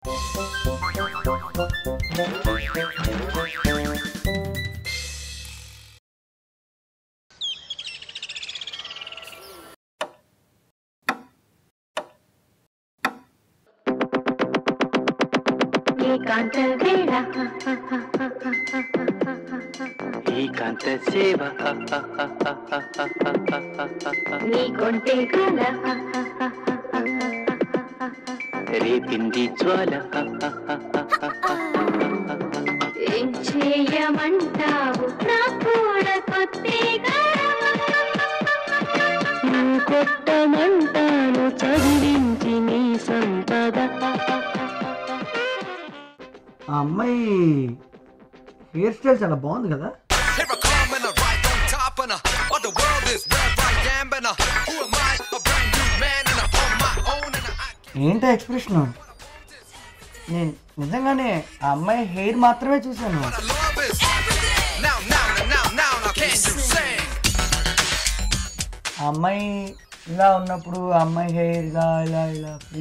ఏకాంత వేళ ఏకాంత సేవ నీ కొంటే గల రేపింది జ్వాల ఏం చేయమంటావు నా కూడా కొత్తగా కొట్టమంటాను చదివించి నీ సంపద ఆ అమ్మాయి హెయిర్ స్టైల్ చాలా బాగుంది కదా Here I come and I right on top and uh, all the world is where I am and uh, who am I? A brand new man and I'm on my own and I ఏంటో expression నేను నిజంగానే ఆ అమ్మాయి hair మాత్రమే చూశాను what I love is now, now, now, now, now, now can you sing? ఆ అమ్మాయి ఇలా ఉన్నప్పుడు ఆ అమ్మాయి హెయిర్ ఇలా ఇలా ఇలా ఫ్రీ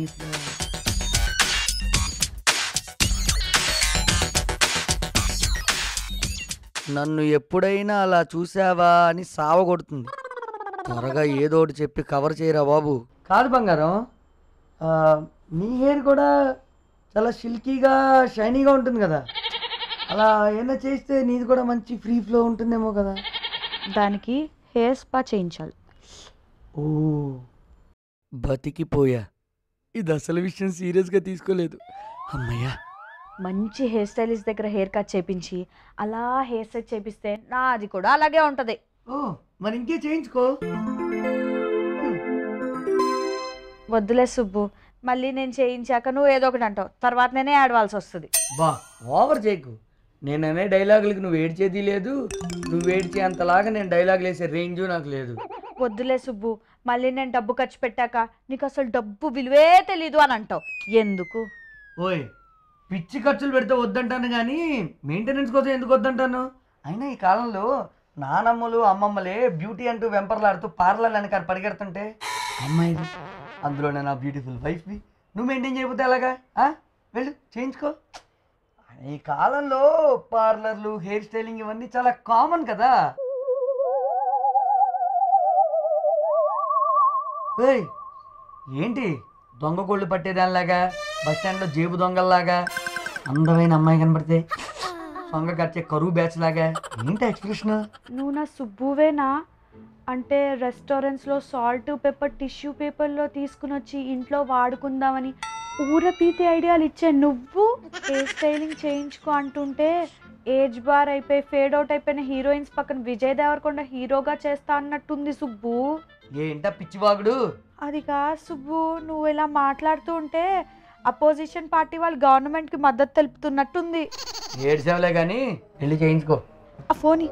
నన్ను ఎప్పుడైనా అలా చూసావా అని సావ కొడుతుంది త్వరగా ఏదో ఒకటి చెప్పి కవర్ చేయరా బాబు కాదు బంగారం ఆ, నీ హెయిర్ కూడా చాలా సిల్కీగా షైనీగా ఉంటుంది కదా అలా ఏమైనా చేస్తే నీది కూడా మంచి ఫ్రీ ఫ్లో ఉంటుందేమో కదా దానికి హెయిర్ స్పా చేయించాలి ఓ బతికిపోయా ఇది అసలు విషయం సీరియస్గా తీసుకోలేదు అమ్మయ్యా మంచి హెయిర్ స్టైలిస్ట్ దగ్గర హెయిర్ కట్ చేపించి అలా హెయిర్ సెట్ చేపిస్తే నాది కూడా అలాగే ఉంటుంది ఓ మరి ఇంకే చేయించుకో వద్దులే సుబ్బు మళ్ళీ నేను చేయించాక నువ్వు ఏదో ఒకటి అంటావు తర్వాత నేనే ఆడవలసి వస్తుంది బా ఓవర్ చేయకు నేననే డైలాగులకి నువ్వు ఏడ్చేది లేదు నువ్వు ఏడ్చే అంతలాగా నేను డైలాగులు వేసే రేంజ్ నాకు లేదు వద్దులే సుబ్బు మళ్ళీ నేను డబ్బు ఖర్చు పెట్టాక నీకు అసలు డబ్బు విలువే తెలీదు అని అంటావు ఎందుకు ఓయ్ పిచ్చి ఖర్చులు పెడితే వద్దంటాను కానీ మెయింటెనెన్స్ కోసం ఎందుకు వద్దంటాను అయినా ఈ కాలంలో నానమ్మలు అమ్మమ్మలే బ్యూటీ అంటూ వెంపర్లాడుతూ పార్లర్ వెనక పరిగెడుతుంటే అమ్మాయిది అందులో నా బ్యూటిఫుల్ వైఫ్వి నువ్వు మెయింటైన్ చేయకపోతే ఎలాగా ఆ? వెళ్ళు చేయించుకో ఈ కాలంలో పార్లర్లు హెయిర్ స్టైలింగ్ ఇవన్నీ చాలా కామన్ కదా ఏయ్ ఏంటి దొంగ కోళ్ళు పట్టేదానిలాగా బస్ స్టాండ్లో జేబు దొంగల్లాగా అందమైన అమ్మాయి కనబడితే సొంగ కట్టే కరువు బ్యాచ్ లాగా ఏంటి ఎక్స్ప్రెషన్ నువ్వు నా సుబ్బువేనా అంటే రెస్టారెంట్స్లో సాల్ట్ పేపర్ టిష్యూ పేపర్లో తీసుకుని వచ్చి ఇంట్లో వాడుకుందామని ఊర పీతే ఐడియాలు ఇచ్చే నువ్వు హెయిర్ స్టైలింగ్ చేయించుకో అంటుంటే ఏజ్ బార్ అయిపోయి ఫేడ్ అవుట్ అయిపోయిన హీరోయిన్స్ పక్కన విజయ్ దేవరకొండ హీరోగా చేస్తా అన్నట్టుంది సుబ్బు ఏంటా పిచ్చివాగుడు అది కాదు సుబ్బు నువ్వు ఇలా మాట్లాడుతూ ఉంటే అపోజిషన్ పార్టీ వాళ్ళు గవర్నమెంట్కి మద్దతు తెలుపుతున్నట్టుంది ఏడ్సేవలే కానీ వెళ్ళి చేయించుకో ఆ ఫోన్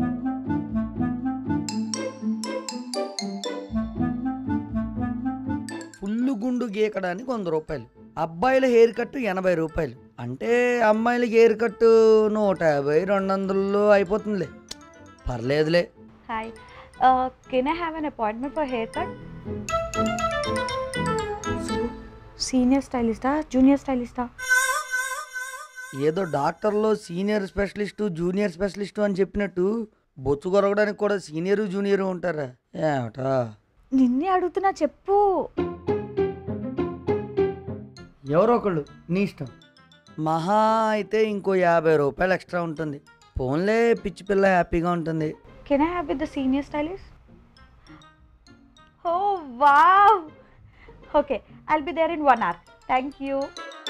ఫుల్ గుండు గీకడానికి వంద రూపాయలు అబ్బాయిల హెయిర్ కట్ ఎనభై రూపాయలు అంటే అమ్మాయిల హెయిర్ కట్ నూట యాభై రెండు వందలలో అయిపోతుందిలే పర్లేదులే hi can I have an appointment for haircut senior స్టైలిస్టా జూనియర్ స్టైలిస్టా ఏదో డాక్టర్లో సీనియర్ స్పెషలిస్టు జూనియర్ స్పెషలిస్టు అని చెప్పినట్టు బొచ్చు కొరగడానికి కూడా సీనియరు జూనియరు ఉంటారా ఏమటా నిన్నే అడుగుతున్నా చెప్పు ఎవరో ఒకళ్ళు నీ ఇష్టం మహా అయితే ఇంకో యాభై రూపాయలు ఎక్స్ట్రా ఉంటుంది ఫోన్లే పిచ్చి పిల్ల హ్యాపీగా ఉంటుంది can I have with the senior stylist oh wow okay I'll be there in one hour thank you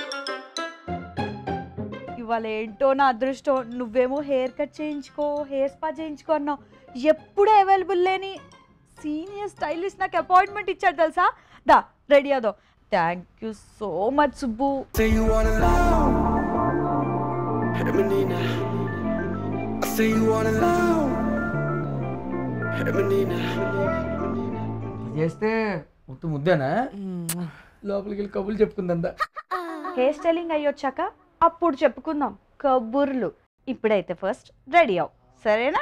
ఇవాళ ఏంటో నా అదృష్టం నువ్వేమో హెయిర్ కట్ చేయించుకో హెయిర్ స్పా చేయించుకో అన్నావు ఎప్పుడు అవైలబుల్ లేని సీనియర్ స్టైలిస్ట్ నాకు అపాయింట్మెంట్ ఇచ్చాడు తెలుసా దా రెడీ అదో thank you so much Subbu Say you wanna love. Hey, Menina. I say you wanna love. Hey, Menina. చేస్తే ఉత్తు ముద్దేనా లోపలికి వెళ్ళి కబుర్లు చెప్పుకుందా హెయిర్ స్టైలింగ్ అయ్యొచ్చాక అప్పుడు చెప్పుకుందాం కబుర్లు ఇప్పుడైతే ఫస్ట్ రెడీ అవు సరేనా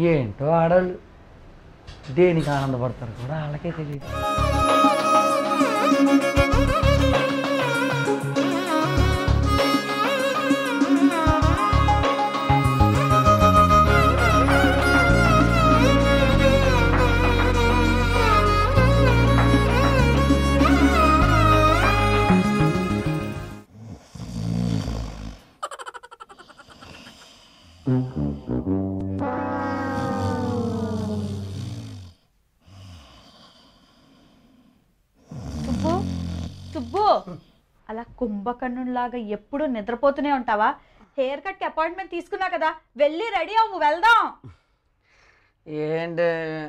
ఏంటో ఆడవాళ్ళు దేనికి ఆనందపడతారు కూడా వాళ్ళకే తెలియదు సుబ్బు సుబ్బు అలా కుంభకర్ణులాగా ఎప్పుడు నిద్రపోతూనే ఉంటావా హెయిర్ కట్కి అపాయింట్మెంట్ తీసుకున్నా కదా వెళ్ళి రెడీ అవ్వు వెళ్దాం ఏంటి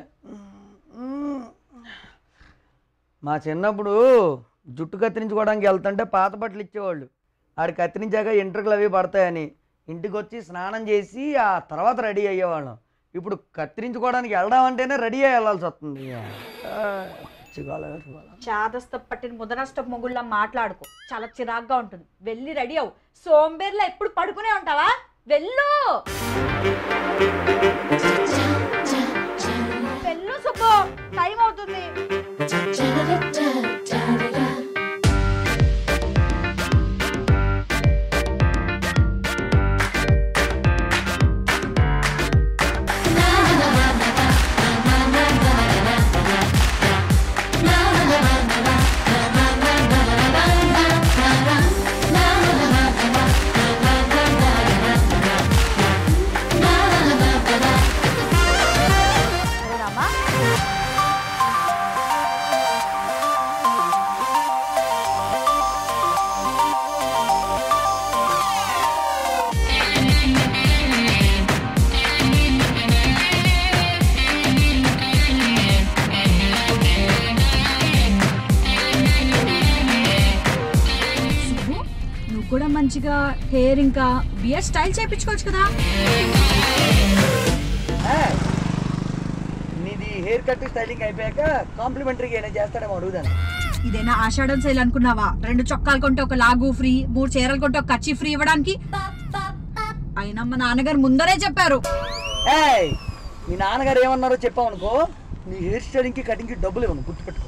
మా చిన్నప్పుడు జుట్టు కత్తిరించుకోవడానికి వెళ్తుంటే పాత బట్టలు ఇచ్చేవాళ్ళు ఆడు కత్తిరించాక ఎంట్రుకలు అవి పడతాయని ఇంటికి వచ్చి స్నానం చేసి ఆ తర్వాత రెడీ అయ్యేవాళ్ళం ఇప్పుడు కత్తిరించుకోవడానికి వెళ్దాం అంటేనే రెడీ అయ్యి వెళ్ళాల్సి వస్తుంది ఆ, చిగాల, చిగాల. చాదస్త పట్టిన ముదనష్ట మొగుళ్ళ మాట్లాడుకో చాలా చిరాగ్గా ఉంటుంది వెళ్ళి రెడీ అవ్వు సోంబేర్లో ఎప్పుడు పడుకునే ఉంటావా వెళ్ళు వెళ్ళు సుబ్బు టైం అవుతుంది సరే రామా సుబ్బు, నువ్వు కూడా మంచిగా హెయిర్ ఇంకా బియర్ స్టైల్ చేయించుకోవచ్చు కదా ఆ, నీది హెయిర్ కట్ స్టైలింగ్ అయిపోయాక కాంప్లిమెంటరీగా ఏమైనా చేస్తాడేమో అడుగుదాను ఇదేనా ఆషాఢం సేల్ అనుకున్నావా రెండు చొక్కాలు కొంటే ఒక లాగు ఫ్రీ మూడు చీరలు కొంటే ఒక కచ్చి ఫ్రీ ఇవ్వడానికి అయినా మా నాన్నగారు ముందరే చెప్పారు ఏయ్ మీ నాన్నగారు ఏమన్నారో చెప్పావు అనుకో నీ హెయిర్ స్టైలింగ్కి కటింగ్కి డబ్బులు ఇవ్వను గుర్తుపెట్టుకో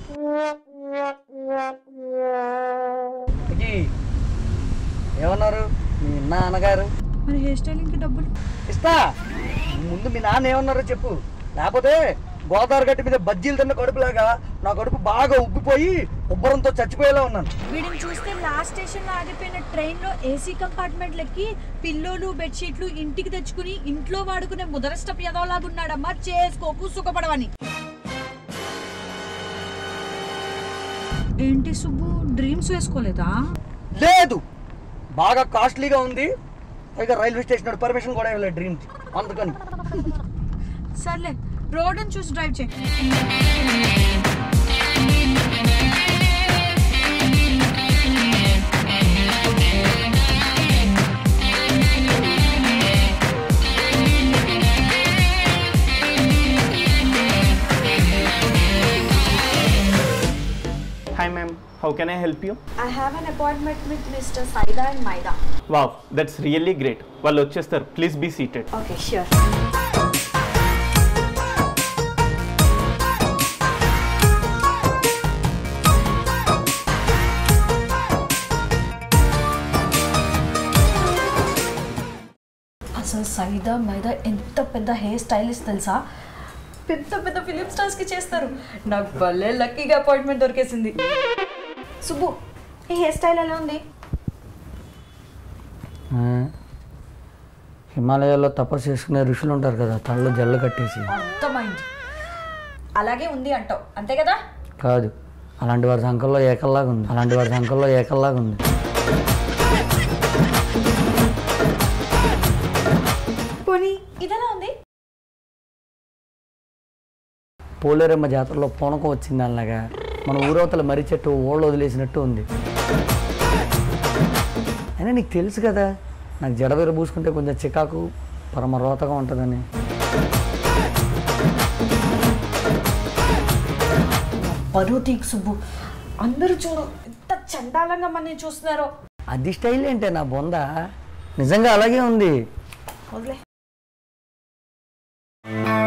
ఇది ఏమన్నారు మీ నాన్నగారు మరి హెయిర్ స్టైలింగ్ కి డబ్బులు ఇస్తా ముందు మీ నాన్న ఏమన్నారో చెప్పు లేకపోతే గోదావరి గట్టి మీద బజ్జీలు తిన్న కడుపులాగా నా కడుపు బాగా ఉబ్బిపోయి ఉబ్బరంతో చచ్చిపోయేలా ఉన్నాను వీడిని చూస్తే లాస్ట్ స్టేషన్ లో ఆగిపోయిన ట్రైన్ లో ఏసీ కంపార్ట్మెంట్ లెక్కి పిల్లోలు బెడ్షీట్లు ఇంటికి తెచ్చుకుని ఇంట్లో వాడుకునే ముదరష్టపు ఎదవలాగా ఉన్నాడమ్మా చేసుకోకు సుఖపడవని ఏంటి సుబ్బు డ్రీమ్స్ వేసుకోలేదా లేదు బాగా కాస్ట్లీగా ఉంది పైగా రైల్వే స్టేషన్ పర్మిషన్ కూడా ఇవ్వలేదు డ్రీమ్కి అందుకని సర్లే రోడ్ చూసి డ్రైవ్ చేయి Hi ma'am, how can I help you? I have an appointment with Mr. Saida and Maida. Wow, that's really great. వాళ్ళు వచ్చేస్తారు please be seated Okay, sure. అసలు సైదా మైదా ఎంత పెద్ద హెయిర్ స్టైలిస్ట్ తెలుసా పెద్ద పెద్ద ఫిలిం స్టార్స్ కి చేస్తారు నాకు భలే లక్కీగా అపాయింట్మెంట్ దొరికేసింది సుబ్బు ఈ హెయిర్ స్టైల్ ఎలా ఉంది హిమాలయాల్లో తపస్సు చేసుకునే ఋషులు ఉంటారు కదా తలలో జల్లు కట్టేసి అర్థమైంది అలాగే ఉంది అంటావు అంతే కదా కాదు అలాంటి వారి సంఖల్లో ఏకల్లాగా ఉంది అలాంటి వారి సంఖల్లో ఏకల్లాగా ఉంది పోనీ ఇదెలా ఉంది పోలేరమ్మ జాతరలో పూనకం వచ్చింది అలాగా మన ఊరవతల మర్రి చెట్టు ఓళ్ళు వదిలేసినట్టు ఉంది అయినా నీకు తెలుసు కదా నాకు జడవీర పూసుకుంటే కొంచెం చికాకు పరమ రోతగా ఉంటుందని పరువు తీకు సుబ్బు అందరూ చూడు ఎంత చండాలంగా మన చూస్తున్నారో అది స్టైల్ ఏంటే నా బొంద నిజంగా అలాగే ఉంది వదిలే ఆ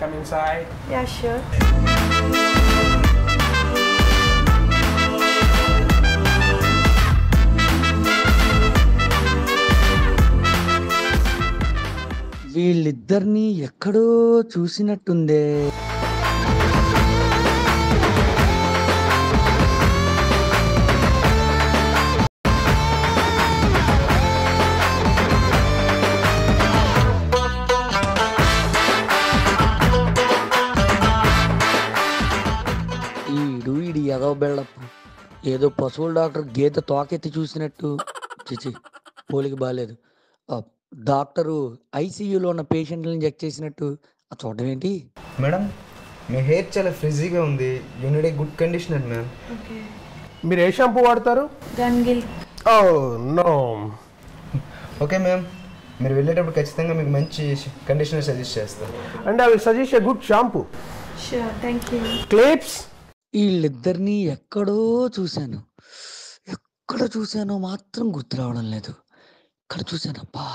come inside? యా షూర్ వీళ్ళిద్దరిని ఎక్కడో చూసినట్టుందే ఈడు ఈడి ఎదవ బిల్డప్ ఏదో పశువుల డాక్టర్ గీత తోకెత్తి చూసినట్టు చిచి పోలికి బాగాలేదు ఆ, డాక్టరు ఐసీయూలో ఉన్న పేషెంట్లను చెక్ చేసినట్టు ఆ చూడడం ఏంటి మేడం మీ హెయిర్ చాలా ఫ్రిజీగా ఉంది you need a good conditioner ma'am okay మీరు ఏ షాంపూ వాడతారు గన్గిల్ ఓ నో ఓకే మ్యామ్ మీరు వెళ్ళేటప్పుడు ఖచ్చితంగా మీకు మంచి కండిషనర్ సజెస్ట్ చేస్తాను and I will suggest a good shampoo sure thank you clips వీళ్ళిద్దరిని ఎక్కడో చూశాను ఎక్కడ చూశానో మాత్రం గుర్తు రావడం లేదు ఇక్కడ చూశానబ్బా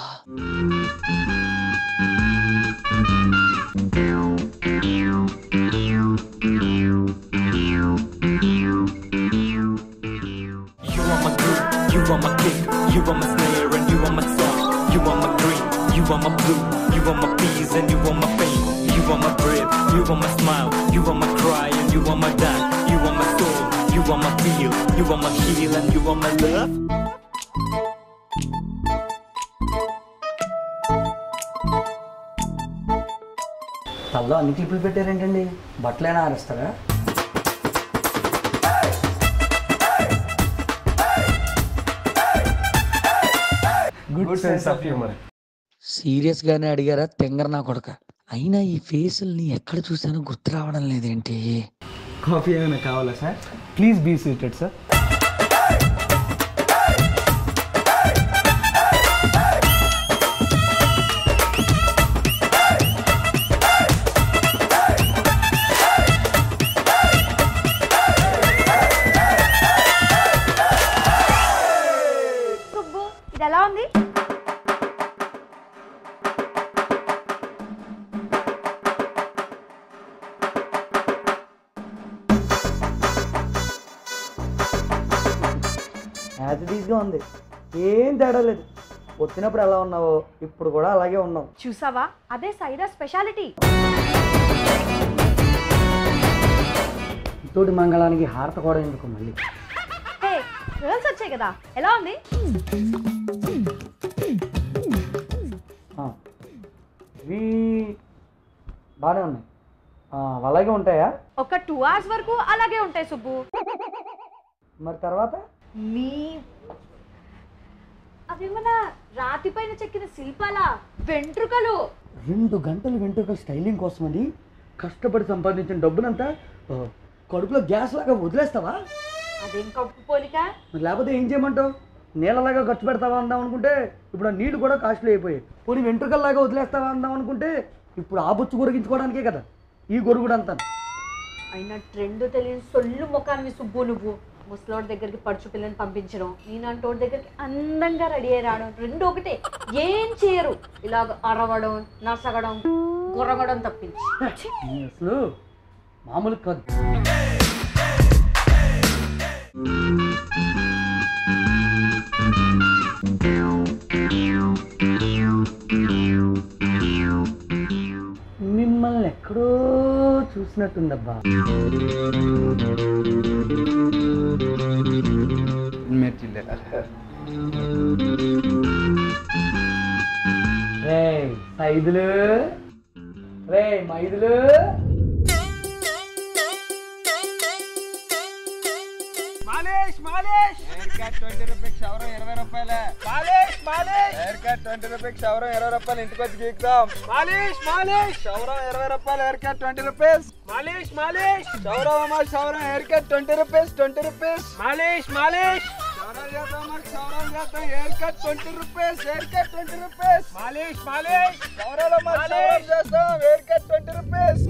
You are my groove, you are my kick, you are my snare, and you are my song. You are my green, you are my blue, you are my peas, and you are my pain. You are my breath, you are my smile, you are my cry, and you are my dance. You are my soul, you are my feel, you are my heal, and you are my love. తల్లో అన్ని క్లిప్పులు పెట్టారేంటండి బట్టలైనా ఆరేస్తారా good sense of humour సీరియస్గానే అడిగారా తెంగర నా కొడక అయినా ఈ ఫేసుల్ని ఎక్కడ చూసానో గుర్తు రావడం లేదేంటి కాఫీ ఏమైనా కావాలా sir please be seated sir Subbu ఇది ఎలా ఉంది యాజ్ ఇట్ ఈస్గా ఉంది ఏం తేడా లేదు వచ్చినప్పుడు ఎలా ఉన్నావో ఇప్పుడు కూడా అలాగే ఉన్నావు చూసావా అదే సైరా స్పెషాలిటీ తోటి మంగళానికి హారత కూడా ఎందుకు మళ్ళీ హే రిజల్ట్స్ వచ్చాయి కదా ఎలా ఉంది ఆ, ఇవి బాగానే ఉన్నాయి ఆ, అలాగే ఉంటాయా ఒక టూ అవర్స్ వరకు అలాగే ఉంటాయి సుబ్బు మరి తర్వాత మీ అవేమన్నా రాతి పైన చెక్కిన శిల్పాలా వెంట్రుకలు రెండు గంటలు వెంట్రుకల స్టైలింగ్ కోసమని కష్టపడి సంపాదించిన డబ్బునంతా ఆ, కడుపులో గ్యాస్ లాగా వదిలేస్తావా అదేం కప్పు పోలిక మరి లేకపోతే ఏం చేయమంటావు నీళ్ళలాగా ఖర్చు పెడతావా అందాం అనుకుంటే ఇప్పుడు ఆ నీళ్లు కూడా కాస్ట్లీ అయిపోయాయి పోనీ వెంట్రుకల్లాగా వదిలేస్తావా అందాం అనుకుంటే ఇప్పుడు ఆ బొచ్చు కొరిగించుకోవడానికే కదా ఈ గొరుగుడు అంతా అయినా ట్రెండ్ తెలియని సొల్లు ముఖాన్ని సుబ్బు నువ్వు ముసలోడి దగ్గరికి పడుచు పిల్లని పంపించడం నేనంటోడి దగ్గరికి అందంగా రెడీ అయ్యి రావడం రెండు ఒకటే ఏం చేయరు ఇలాగ అరవడం నసగడం గురగడం తప్పించి ఛీ! అసలు మామూలు కాదు మిమ్మల్ని ఎక్కడో చూసినట్టుందబ్బా రే ఐదులు రే మైదులు మాలేష్ మాలేష్ హెయిర్ కట్ ట్వంటీ రూపీస్ క్షవరం ఇరవై రూపాయలే మాలేష్ మాలేష్ హెయిర్ కట్ ట్వంటీ రూపీస్ క్షవరం ఇరవై రూపాయలు ఇంటికి వచ్చి గీకుతాం మాలేష్ మాలేష్ క్షవరం ఇరవై రూపాయలు హెయిర్ కట్ ట్వంటీ రూపీస్ మాలేష్ మాలేష్ క్షవరం అమ్మ క్షవరం haircut twenty rupees twenty rupees మాలేష్ మాలేష్ క్షవరం చేద్దాం అమ్మ క్షవరం చేద్దాం haircut twenty rupees haircut twenty rupees మాలేష్ మాలేష్ క్షవరం అమ్మ క్షవరం చేద్దాం హెయిర్ కట్ ట్వంటీ రూపీస్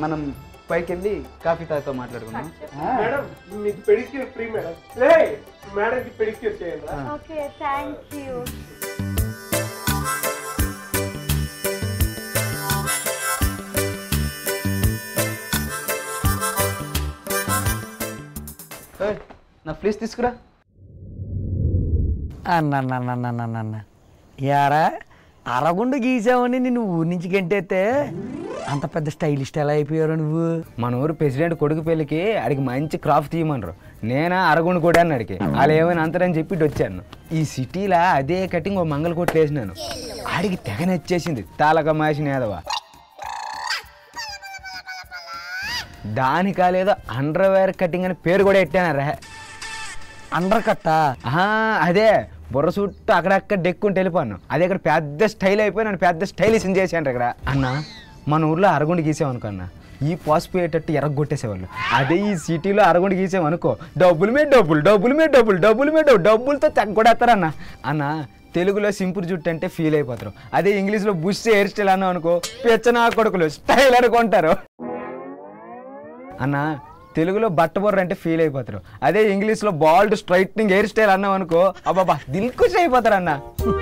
మనం పైకి వెళ్ళి కాఫీ తాగుతూ మాట్లాడుకుందాం మేడం మీకు పెడిక్యూర్ ఫ్రీ మేడం లే మేడంకి పెడిక్యూర్ చేయండి ఓకే థ్యాంక్ యూ ఏయ్, నా ప్లీజ్ తీసుకురా అన్న అన్న అన్న అన్న అన్న అన్న యారా అరగుండు గీసావని నిన్ను ఊరి నుంచి గంటేస్తే అంత పెద్ద స్టైలిస్ట్ ఎలా అయిపోయారు నువ్వు మన ఊరు ప్రెసిడెంట్ కొడుకు పెళ్ళికి ఆడికి మంచి క్రాఫ్ తీయమన్నారు నేనా అరగుండు కూడా అని అడిగి వాళ్ళు ఏమైనా అంతరని చెప్పి ఇటు వచ్చాను ఈ సిటీలో అదే కటింగ్ ఓ మంగళ కొట్లు వేసినాను ఆడికి తెగ నచ్చేసింది తాలక మాసిన ఏదవా దానికా లేదో అండర్వేర్ కటింగ్ అని పేరు కూడా పెట్టానరా అండర్ కట్టా అదే బుర్ర చుట్టూ అక్కడక్కడ డెక్కుంటే వెళ్ళిపోయాను అదే ఇక్కడ పెద్ద స్టైల్ అయిపోయి నన్ను పెద్ద స్టైలిష్ చేశాను ఇక్కడ అన్న మన ఊర్లో అరగుండి గీసామనుకో అన్న ఈ పోసిపోయేటట్టు ఎరగొట్టేసేవాళ్ళు అదే ఈ సిటీలో అరగుండి గీసామనుకో డబ్బులు మీద డబ్బులు డబ్బులు మీద డబ్బులు డబ్బులు మీద డబ్బులు డబ్బులతో తగ్గొడేస్తారన్న అన్న తెలుగులో సింపుల్ జుట్టు అంటే ఫీల్ అయిపోతారు అదే ఇంగ్లీష్లో బుష్ హెయిర్ స్టైల్ అన్నాం అనుకో పెచ్చనా కొడుకులు స్టైల్ అనుకుంటారు అన్న తెలుగులో బట్టబొర్ర అంటే ఫీల్ అయిపోతారు అదే ఇంగ్లీష్లో బాల్డ్ స్ట్రైట్నింగ్ హెయిర్ స్టైల్ అన్నాం అనుకో అబ్బాబా దిల్కుష్ అయిపోతారు అన్న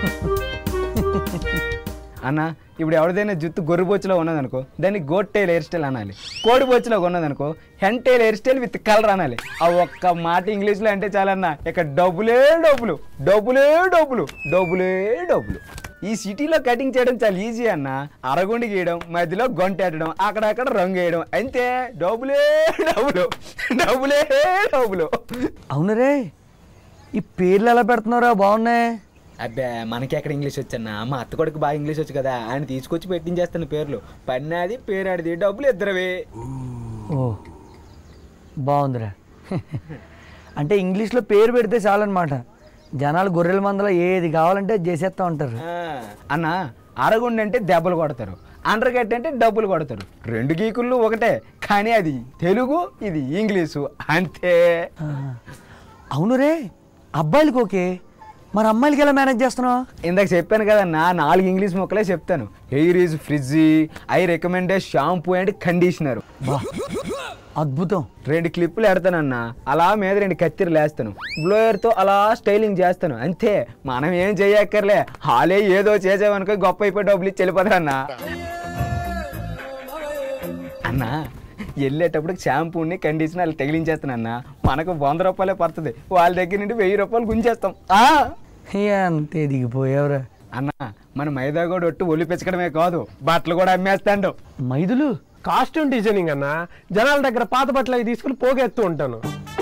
అన్న ఇప్పుడు ఎవరిదైనా జుత్తు గొర్రె బొచ్చులో ఉన్నదనుకో దాన్ని గోట్ టైల్ హెయిర్ స్టైల్ అనాలి కోడి బొచ్చులో ఉన్నదనుకో hen tail hairstyle with colour అనాలి ఆ ఒక్క మాట ఇంగ్లీష్లో అంటే చాలన్న ఇక డబ్బులే డబ్బులు డబ్బులే డబ్బులు డబ్బులే డబ్బులు ఈ సిటీలో కటింగ్ చేయడం చాలా ఈజీ అన్న అరగుండి గీయడం మధ్యలో గొంటెట్టడం అక్కడక్కడ రంగు వేయడం అంతే డబ్బులే డబ్బులు డబ్బులే డబ్బులు అవును రే ఈ పేర్లు ఎలా పెడుతున్నారా బాగున్నాయి అబ్బే మనకి ఎక్కడ ఇంగ్లీష్ వచ్చన్నా మా అత్త కొడుకు బాగా ఇంగ్లీష్ వచ్చు కదా ఆయన తీసుకొచ్చి పెట్టించేస్తాను పేర్లు పన్నాది పేరాడిది డబ్బులు ఇద్దరవి ఓ బాగుందిరా అంటే ఇంగ్లీష్లో పేరు పెడితే చాలన్నమాట జనాలు గొర్రెల మందలో ఏది కావాలంటే అది చేసేస్తూ ఉంటారు అన్న అరగుండి అంటే దెబ్బలు కొడతారు అండర్ గట్ అంటే డబ్బులు కొడతారు రెండు గీకుళ్ళు ఒకటే కానీ అది తెలుగు ఇది ఇంగ్లీషు అంతే అవును రే అబ్బాయిలకి ఓకే మరి అమ్మాయిలకి ఎలా మేనేజ్ చేస్తున్నావు ఇందాక చెప్పాను కదన్నా నాలుగు ఇంగ్లీష్ మొక్కలే చెప్తాను hair is frizz I recommend shampoo and conditioner అద్భుతం రెండు క్లిప్పులు ఎడతానన్నా అలా మీద రెండు కత్తిరలు వేస్తాను బ్లోయర్తో అలా స్టైలింగ్ చేస్తాను అంతే మనం ఏం చెయ్యక్కర్లే హాలే ఏదో చేసామనుకో గొప్ప అయిపోయి డబ్బులు ఇచ్చి వెళ్ళిపోతారన్నా అన్నా వెళ్ళేటప్పుడు షాంపూని కండిషనర్ తగిలించేస్తానన్నా మనకు వంద రూపాయలే పడుతుంది వాళ్ళ దగ్గర నుండి వెయ్యి రూపాయలు గుంజేస్తాం ఆ! అంతే దిగిపోయావురా అన్న మన మైదా కూడా ఒట్టు ఒళ్ళు పెంచడమే కాదు బట్టలు కూడా అమ్మేస్తాడు మైదులు కాస్ట్యూమ్ డిజైనింగ్ అన్న జనాల దగ్గర పాత బట్టలు అవి తీసుకుని పోగేస్తూ ఉంటాను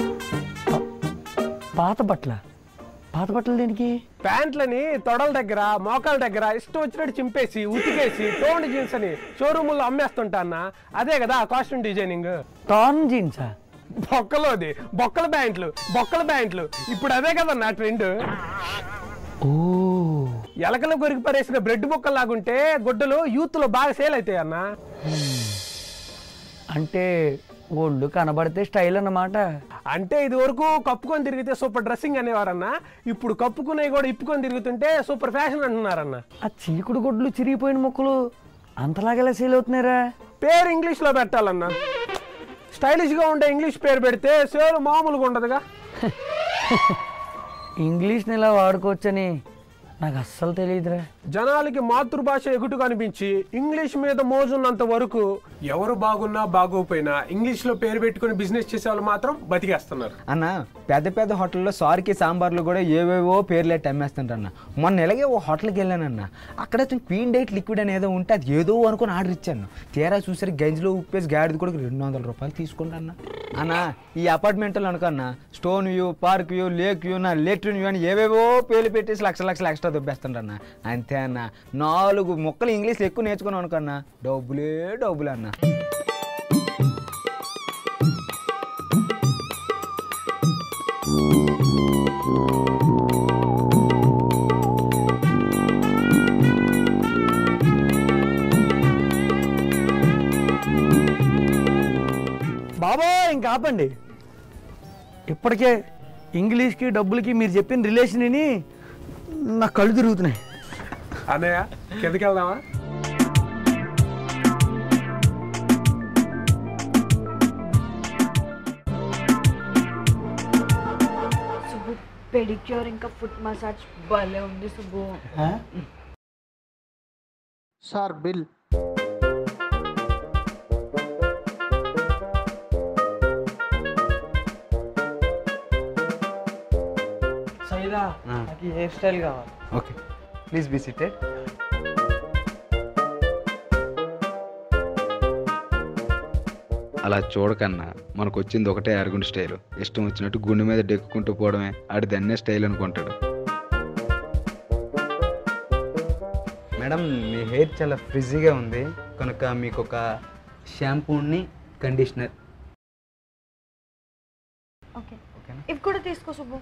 పాత బట్టల పాత బట్టలు దేనికి ప్యాంట్లని తొడల దగ్గర మోకాల దగ్గర ఇష్టం వచ్చినట్టు చింపేసి ఉతికేసి టోన్ జీన్స్ అని షోరూముల్లో అమ్మేస్తుంటా అన్న అదే కదా కాస్ట్యూమ్ డిజైనింగ్ టాన్ జీన్సా బొక్కలోది బొక్కల ప్యాంట్లు బొక్కల ప్యాంట్లు ఇప్పుడు అదే కదా నా ట్రెండ్ ఓ ఎలకలు కొరికి పరేసిన బ్రెడ్ బొక్కలు లాగుంటే గుడ్డలు యూత్ లో బాగా సేల్ అవుతాయి అన్న అంటే ఒళ్ళు కనబడితే స్టైల్ అన్నమాట అంటే ఇది వరకు కప్పుకొని తిరిగితే సూపర్ డ్రెస్సింగ్ అనేవారన్న ఇప్పుడు కప్పుకునేవి కూడా ఇప్పుకొని తిరుగుతుంటే సూపర్ ఫ్యాషన్ అంటున్నారన్న ఆ చీకుడు గుడ్లు చిరిగిపోయిన ముక్కలు అంతలాగెలా సేల్ అవుతున్నారా పేరు ఇంగ్లీష్ లో పెట్టాలన్న స్టైలిష్ గా ఉండే ఇంగ్లీష్ పేరు పెడితే సేల్ మామూలుగా ఉండదుగా ఇంగ్లీష్ని ఇలా వాడుకోవచ్చని నాకు అస్సలు తెలియదురా జనాలకి మాతృభాష ఎగుటుగా అనిపించి ఇంగ్లీష్ మీద మోజున్నంత వరకు ఎవరు బాగున్నా బాగోపోయినా ఇంగ్లీష్ లో పేరు పెట్టుకుని బిజినెస్ చేసే వాళ్ళు మాత్రం బతికేస్తున్నారు అన్న పెద్ద పెద్ద హోటల్లో సారీకి సాంబార్లు కూడా ఏవేవో పేర్లు ఎట్టి అమ్మేస్తుంటారన్న మొన్న ఇలాగే ఓ హోటల్కి వెళ్ళానన్న అక్కడ క్వీన్ డైట్ లిక్విడ్ అని ఏదో ఉంటే అది ఏదో అనుకుని ఆర్డర్ ఇచ్చాను తీరా చూసరికి గంజిలో ఉప్పేసి గాడిది కూడా రెండు వందల రూపాయలు తీసుకుంటా అన్న అన్న ఈ అపార్ట్మెంట్లో అనుకన్నా stone view park view lake view నా లేట్రిన్ వ్యూ అని ఏవేవో పేర్లు పెట్టేసి లక్ష లక్షలు ఎక్స్ట్రా దుబ్బేస్తుంటన్న అంతే అన్న నాలుగు మొక్కలు ఇంగ్లీష్లో ఎక్కువ నేర్చుకున్నాను అనుకన్నా డబ్బులే డబ్బులు అన్న బాబా ఇంకా ఆపండి ఇప్పటికే ఇంగ్లీష్కి డబ్బులకి మీరు చెప్పిన రిలేషన్ అని నా కళ్ళు తిరుగుతున్నాయి అన్నయ్య కిందకి వెళ్దామా పెడిక్యూర్ ఇంకా ఫుట్ మసాజ్ భలే ఉంది సుబ్బు సార్ బిల్ సైదా ఆ. నాకు ఈ హెయిర్ స్టైల్ కావాలి ఓకే ప్లీజ్ బీ సిటెడ్ అలా చూడకన్నా మనకు వచ్చింది ఒకటే అరుగుండి స్టైల్ ఇష్టం వచ్చినట్టు గుండె మీద డెక్కుకుంటూ పోవడమే ఆడి దన్నే స్టైల్ అనుకుంటాడు మేడం మీ హెయిర్ చాలా ఫ్రిజీగా ఉంది కనుక మీకు ఒక షాంపూని కండిషనర్ ఓకే ఓకేనా ఇవి కూడా తీసుకో సుబ్బు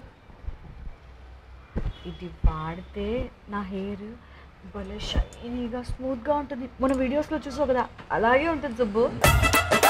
ఇది వాడితే నా హెయిర్ భలే షైనీగా స్మూత్గా ఉంటుంది మన వీడియోస్లో చూసావు కదా అలాగే ఉంటుంది సుబ్బు